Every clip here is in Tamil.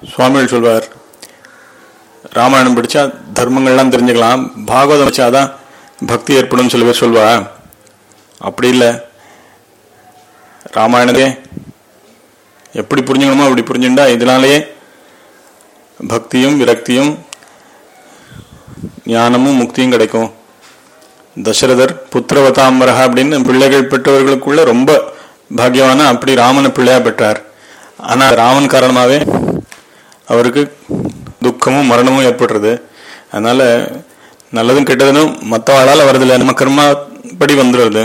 சுவாமிகள் சொல்வார் ராமாயணம் படிச்சா தர்மங்கள்லாம் தெரிஞ்சுக்கலாம் பாகவதம் வச்சாதான் பக்தி ஏற்படும் சில பேர் சொல்வா அப்படி இல்லை ராமாயணத்தையே எப்படி புரிஞ்சுக்கணுமோ அப்படி புரிஞ்சுட்டா இதனாலேயே பக்தியும் விரக்தியும் ஞானமும் முக்தியும் கிடைக்கும் தசரதர் புத்திரவதாம்பரா அப்படின்னு பிள்ளைகள் பெற்றவர்களுக்குள்ள ரொம்ப பாக்கியமான அப்படி ராமனை பிள்ளையா பெற்றார் ஆனா ராமன் காரணமாவே அவருக்கு துக்கமும் மரணமும் ஏற்படுறது அதனால நல்லதும் கெட்டதும் மற்றவாளால் வரதில்லை நம்ம கர்மா படி வந்துடுறது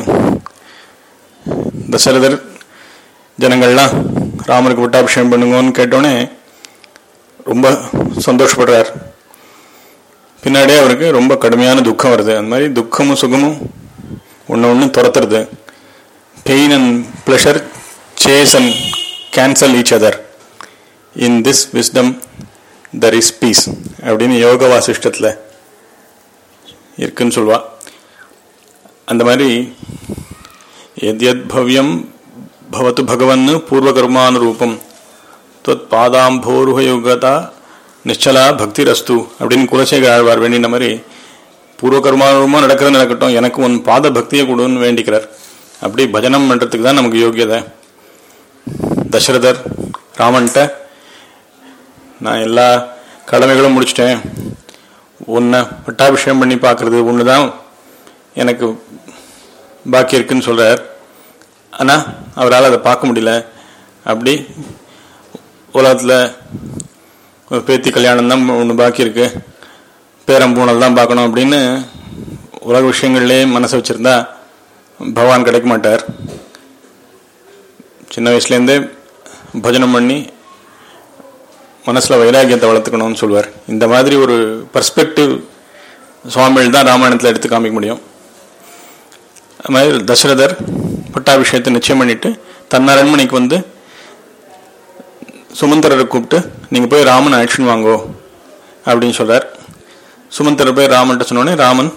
தசரதர் ஜனங்கள்லாம் ராமருக்கு பட்டாபிஷேகம் பண்ணுங்கன்னு கேட்டோன்னே ரொம்ப சந்தோஷப்படுறார் பின்னாடியே அவருக்கு ரொம்ப கடுமையான துக்கம் வருது அந்த மாதிரி துக்கமும் சுகமும் ஒன்று ஒன்று துரத்துறது pain and pleasure chase and cancel each other in this wisdom there is peace அப்படின்னு யோக வாசிஷ்டத்தில் இருக்குன்னு சொல்வா அந்த மாதிரி எத்யத் பவ்யம் பவத்து பகவன் பூர்வகர்மானுரூபம் தொத் பாதாம்போருகயுகதா நிச்சலா பக்தி ரஸ்து அப்படின்னு குலசேகர ஆழ்வார் வேண்டின மாதிரி பூர்வகர்மானுரூபமாக நடக்கிறது நடக்கட்டும் எனக்கு உன் பாத பக்தியை கொடுன்னு வேண்டிக்கிறார் அப்படி பஜனம் பண்ணுறதுக்கு தான் நமக்கு யோகியதை தசரதர் ராமன்ட்ட நான் எல்லா கடமைகளும் முடிச்சிட்டேன் உன்னை பட்டாபிஷேகம் பண்ணி பார்க்கறது ஒன்று தான் எனக்கு பாக்கி இருக்குன்னு சொல்கிறார் ஆனால் அவரால் அதை பார்க்க முடியல அப்படி உலகத்தில் ஒரு பேத்தி கல்யாணம் தான் ஒன்று பாக்கி இருக்கு பேரம்பூனல் தான் பார்க்கணும் அப்படின்னு உலக விஷயங்கள்லேயே மனசை வச்சுருந்தா பகவான் கிடைக்க மாட்டார் சின்ன வயசுலேருந்தே பஜனம் பண்ணி மனசில் வைராகியத்தை வளர்த்துக்கணும்னு சொல்லுவார் இந்த மாதிரி ஒரு பர்ஸ்பெக்டிவ் சுவாமிகள் தான் ராமாயணத்தில் எடுத்து காமிக்க முடியும் அது மாதிரி தசரதர் பட்டாபிஷேகத்தை நிச்சயம் பண்ணிட்டு தன் அரண்மனைக்கு வந்து சுமந்தரரை கூப்பிட்டு நீங்கள் போய் ராமன் அழைச்சின்னு வாங்கோ அப்படின்னு சொல்றார் சுமந்தரர் போய் ராமன்ட்ட சொன்னோடனே ராமன்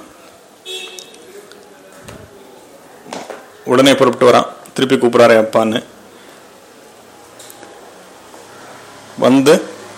உடனே புறப்பட்டு வரான் திருப்பி கூப்பிட்றாரு அப்பான்னு வந்து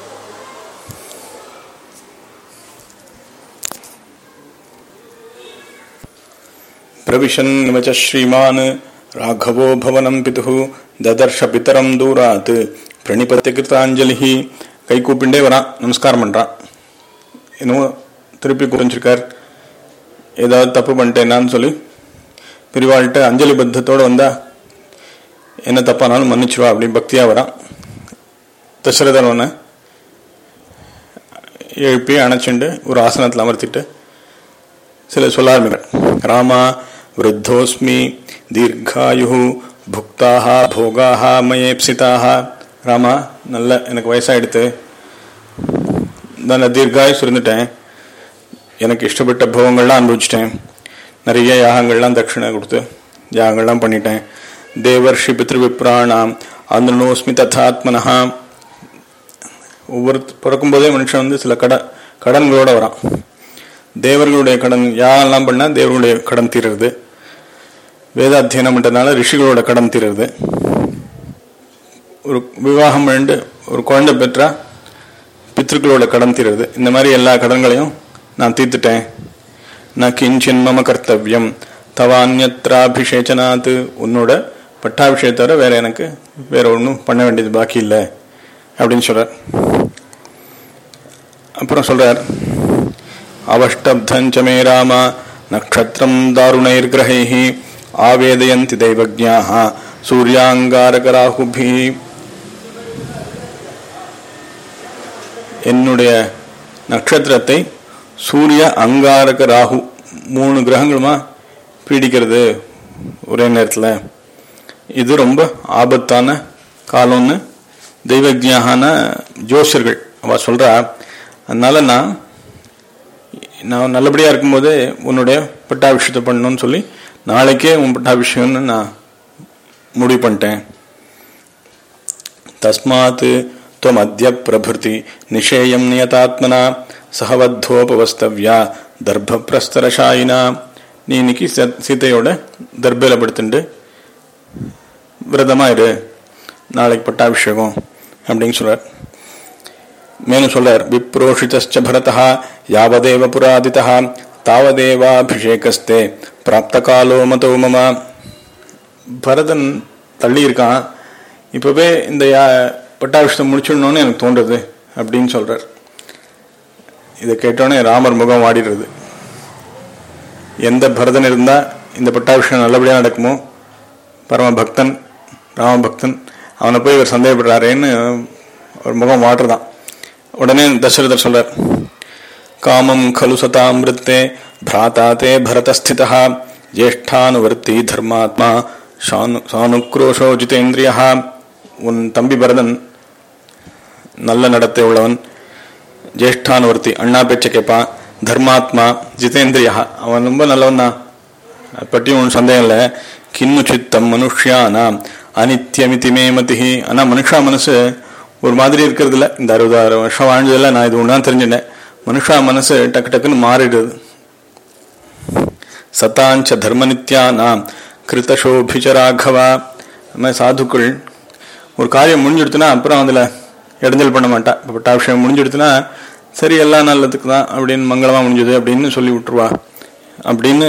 प्रविशन्निव च श्रीमान् राघवो भवनं पितुः ददर्श पितरं दूरात् பிரணிபத்திய கிருத்தாஞ்சலி கை கூப்பிண்டே வரான் நமஸ்காரம் பண்ணுறான் இன்னும் திருப்பி குறிஞ்சிருக்கார் ஏதாவது தப்பு பண்ணிட்டேனான்னு சொல்லி பிரிவாள்கிட்ட அஞ்சலி பத்தத்தோடு வந்தா என்ன தப்பானாலும் மன்னிச்சிருவா அப்படின்னு பக்தியாக வரான் தசரதன் ஒன்று எழுப்பி அணைச்சுண்டு ஒரு ஆசனத்தில் அமர்த்திட்டு சில சொல்ல ஆரம்பிக்கிறார் ராமா விருத்தோஸ்மி தீர்காயு புக்தாக போகாக மயேப்சிதாக ராமா நல்ல எனக்கு வயசாகிடுத்து நான் தீர்காயுஸ் இருந்துட்டேன் எனக்கு இஷ்டப்பட்ட போகங்கள்லாம் அனுபவிச்சிட்டேன் நிறைய யாகங்கள்லாம் தட்சிணை கொடுத்து யாகங்கள்லாம் பண்ணிட்டேன் தேவர்ஷி பித்ருவிப்ராணாம் அந்தனோஸ்மி ததாத்மனஹா ஒவ்வொரு பிறக்கும்போதே மனுஷன் வந்து சில கட கடன்களோட வரான் தேவர்களுடைய கடன் யாரெல்லாம் பண்ணா தேவர்களுடைய கடன் தீருறது வேதாத்தியனம் பண்றதுனால ரிஷிகளோட கடன் தீருறது ஒரு விவாகம் பண்ணிட்டு ஒரு குழந்தை பெற்றா பித்ருக்களோட கடன் தீருறது இந்த மாதிரி எல்லா கடன்களையும் நான் தீர்த்துட்டேன் நான் கிஞ்சின் மம கர்த்தவியம் தவான்யத்ராபிஷேச்சனாத்து உன்னோட பட்டாபிஷேகத்தோட வேற எனக்கு வேற ஒன்றும் பண்ண வேண்டியது பாக்கி இல்லை அப்படின்னு சொல்றார் அப்புறம் சொல்றார் அவஷ்டப்தஞ்ச மே ராம நக்ஷத்திரம் தாருணைர்கிரகைः ஆவேதயந்தி தெய்வஜ்ஞாः சூர்யாங்காரகராகுபி என்னுடைய நட்சத்திரத்தை சூரிய அங்காரக ராகு மூணு கிரகங்களுமா பீடிக்கிறது ஒரே நேரத்தில் இது ரொம்ப ஆபத்தான காலம்னு தெய்வஜ்ஞான ஜோசியர்கள் அவ சொல்றா அதனால நான் நான் நல்லபடியா இருக்கும்போதே உன்னுடைய பட்டாபிஷேகத்தை பண்ணணும்னு சொல்லி நாளைக்கே உன் பட்டாபிஷேகம்னு நான் முடிவு பண்ணிட்டேன் தஸ்மாத் துவம் அத்திய பிரபிருதி நிஷேயம் நியதாத்மனா சகவத்தோபவஸ்தவ்யா தர்ப்ப பிரஸ்தரஷாயினா நீ இன்னைக்கு சீத்தையோட தர்பையில படுத்துண்டு விரதமா இரு நாளைக்கு பட்டாபிஷேகம் அப்படின்னு சொல்றார் மேலும் சொல்றார் விப்ரோஷிதஸ்ச பரதா யாவதேவ புராதிதா தாவதேவாபிஷேகஸ்தே பிராப்த காலோ மதோ மம பரதன் தள்ளி இருக்கான் இப்பவே இந்த யா- பட்டாபிஷேகம் முடிச்சிடணும்னு எனக்கு தோன்றுது அப்படின்னு சொல்றார் இதை கேட்டோன்னே ராமர் முகம் வாடிடுறது எந்த பரதன் இருந்தா இந்த பட்டாபிஷேகம் நல்லபடியா நடக்குமோ பரம பக்தன் ராம பக்தன் அவனை போய் இவர் சந்தேகப்படுறாரேன்னு ஒரு முகம் வாட்டுறதான் உடனே தசரதர் சொல்றார் காமம் கலு சதாமிருத்தே பிராதா தே பரதஸ்திதா ஜேஷ்டானுவர்த்தி தர்மாத்மா சானு சானுக்ரோஷோ ஜிதேந்திரியா உன் தம்பி பரதன் நல்ல நடத்தை உள்ளவன் ஜேஷ்டானுவர்த்தி அண்ணா பேச்சை கேட்பான் தர்மாத்மா ஜிதேந்திரியா அவன் ரொம்ப நல்லவன் தான் அதை பற்றி ஒன்றும் சந்தேகம் இல்லை கிண்ணு சித்தம் மனுஷ்யானாம் அனித்யமிதி மே மதிஹி ஆனால் மனுஷா மனசு ஒரு மாதிரி இருக்கிறது இல்ல இந்த அறுபதாயிரம் வருஷம் வாழ்ந்ததில்ல நான் இது ஒன்று தான் தெரிஞ்சுட்டேன் மனுஷா மனசு டக்கு டக்குன்னு மாறிடுது சதாஞ்ச தர்ம நித்யானாம் கிருத்தசோபிச்சராகவா அந்த மாதிரி சாதுக்கள் ஒரு காரியம் முடிஞ்சுடுத்துனா அப்புறம் அதில் இடைஞ்சல் பண்ண மாட்டா இப்போ பட்டாபிஷேகம் முடிஞ்சுடுத்துனா சரி எல்லாம் நல்லதுக்கு தான் அப்படின்னு மங்களமா முடிஞ்சது அப்படின்னு சொல்லி விட்டுருவா அப்படின்னு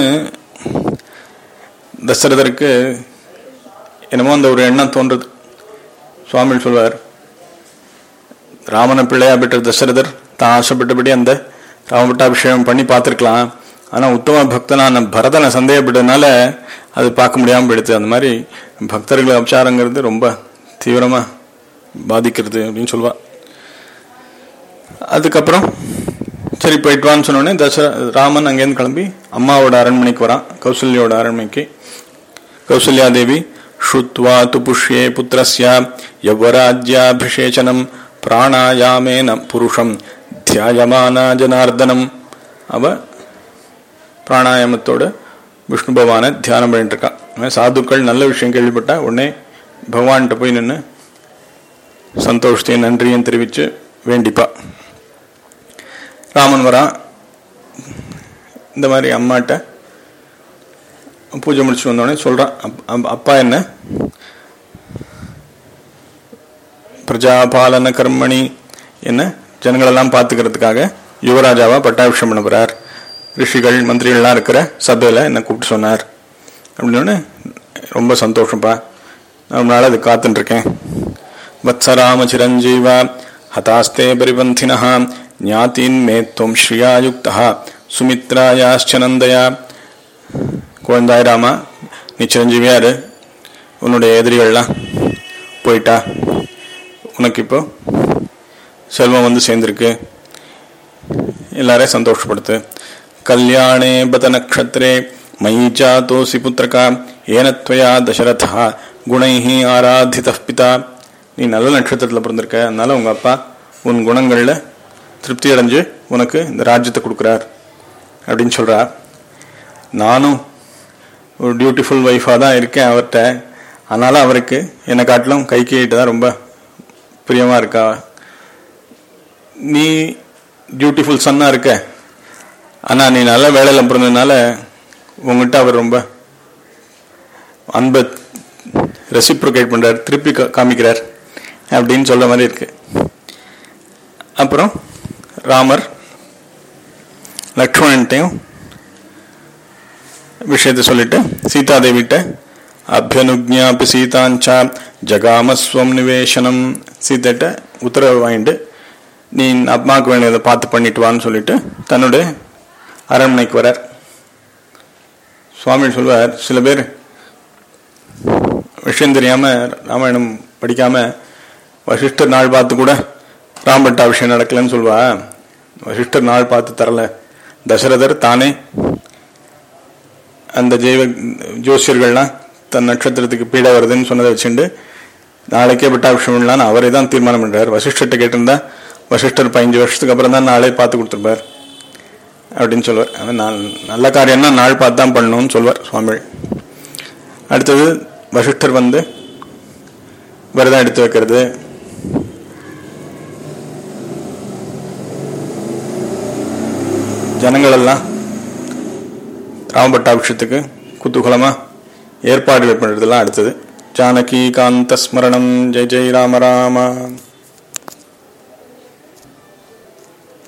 தசரதருக்கு என்னமோ அந்த ஒரு எண்ணம் தோன்றுது சுவாமி சொல்வார் ராமனை பிள்ளையா பெற்ற தசரதர் தான் ஆசைப்பட்டபடி அந்த ராமபட்டாபிஷேகம் பண்ணி பார்த்துருக்கலாம் ஆனா உத்தம பக்தனான பரதனை சந்தேகப்பட்டதுனால அது பார்க்க முடியாம போயிடுது அந்த மாதிரி பக்தர்கள் அபச்சாரங்கிறது ரொம்ப தீவிரமா பாதிக்கிறது அப்படின்னு சொல்லுவா அதுக்கப்புறம் சரி போயிட்டு வான்னு சொன்னோடனே தசர ராமன் அங்கேருந்து கிளம்பி அம்மாவோட அரண்மனைக்கு வரான் கௌசல்யோட அரண்மனைக்கு கௌசல்யா தேவி ஸ்ருத்வா து புஷ்யே புத்திரஸ்ய யவராஜ்யாபிஷேச்சனம் பிராணாயாமேன புருஷம் தியாயமானா ஜனார்தனம் அவ பிராணாயாமத்தோட விஷ்ணு பகவானை தியானம் பண்ணிட்டு இருக்கான் அவன் சாதுக்கள் நல்ல விஷயம் கேள்விப்பட்டா உடனே பகவான்கிட்ட போய் நின்று சந்தோஷத்தையும் நன்றியும் தெரிவித்து வேண்டிப்பா ராமன் வரான் இந்த மாதிரி அம்மாட்ட பூஜை முடிச்சு வந்தோடனே சொல்றான் அப்- அப்- அப்பா என்ன பிரஜாபாலன கர்மணி என்ன ஜனங்களெல்லாம் பார்த்துக்கிறதுக்காக யுவராஜாவா பட்டாபிஷேகம் பண்ண போறார் ரிஷிகள் மந்திரிகள்லாம் இருக்கிற சபையில என்ன கூப்பிட்டு சொன்னார் அப்படின்னு ரொம்ப சந்தோஷம்ப்பா நான் ரொம்ப நாள் அது காத்துட்டு இருக்கேன் வத்சராம சிரஞ்சீவா ஹதாஸ்தே பரிபந்தினः ஞாத்தீன் மே துவம் ஸ்ரீயா யுக்தா சுமித்ராயாச்ச நந்தயா குழந்தாய் ராமா நீ சிரஞ்சீவியா இரு உன்னுடைய எதிரிகள்லாம் போயிட்டா உனக்கு இப்போ செல்வம் வந்து சேர்ந்திருக்கு எல்லாரையும் சந்தோஷப்படுத்து கல்யாணே பத நக்ஷத்திரே மயி ஜாதோசி புத்திரகா ஏனத்வயா தசரதா குணைஹி ஆராதித பிதா நீ நல்ல நட்சத்திரத்தில் பிறந்திருக்க அதனால உங்க அப்பா உன் குணங்கள்ல திருப்தி அடைஞ்சு உனக்கு இந்த ராஜ்யத்தை கொடுக்குறார் அப்படின்னு சொல்றா நானும் ஒரு டியூட்டிஃபுல் ஒய்ஃபாக தான் இருக்கேன் அவர்கிட்ட அதனால அவருக்கு என்னை காட்டிலும் கைக்கிட்ட தான் ரொம்ப பிரியமா இருக்கா நீ டியூட்டிஃபுல் சன்னா இருக்க ஆனா நீ நல்ல வேலையில பிறந்ததுனால உங்ககிட்ட அவர் ரொம்ப அன்பை ரெசிப்ரோகேட் பண்றார் திருப்பி கா- காமிக்கிறார் அப்படின்னு சொல்ற மாதிரி இருக்கு அப்புறம் ராமர் லக்ஷ்மணன்ட்டையும் விஷயத்தை சொல்லிட்டு சீதாதேவிட்ட அபியனுஜாபி சீதாஞ்சா ஜகாமஸ்வம் நிவேசனம் சீதைட்ட உத்தரவு வாங்கிட்டு நீ அம்மாவுக்கு வேண்டியதை பார்த்து பண்ணிட்டு வான்னு சொல்லிட்டு தன்னுடைய அரண்மனைக்கு வரார் சுவாமி சொல்வார் சில பேர் விஷயம் தெரியாம ராமாயணம் படிக்காம வசிஷ்டர் நாள் பார்த்து கூட ராம்பட்டாபிஷேகம் நடக்கலன்னு சொல்வா வசிஷ்டர் நாள் பார்த்து தரல தசரதர் தானே அந்த ஜெய்வ ஜோசியர்கள்லாம் தன் நட்சத்திரத்துக்கு பீடை வருதுன்னு சொன்னதை வச்சுண்டு நாளைக்கே பட்டாபிஷேகம்லாம் அவரே தான் தீர்மானம் பண்றார் வசிஷ்டர்கிட்ட கேட்டிருந்தா வசிஷ்டர் பதினஞ்சு வருஷத்துக்கு அப்புறம் தான் நாளே பார்த்து கொடுத்துருப்பார் அப்படின்னு சொல்வார் அவன் நான் நல்ல காரியம்னா நாள் பார்த்து தான் பண்ணணும்னு சொல்வார் சுவாமி அடுத்தது வசிஷ்டர் வந்து விரதம் எடுத்து வைக்கிறது ஜனங்கள் எல்லாம் ராமபட்டாபிஷத்துக்கு குதூகலமா ஏற்பாடுகள் பண்றதெல்லாம் அடுத்தது ஜானகி காந்த ஸ்மரணம் ஜெய் ஜெய் ராம ராம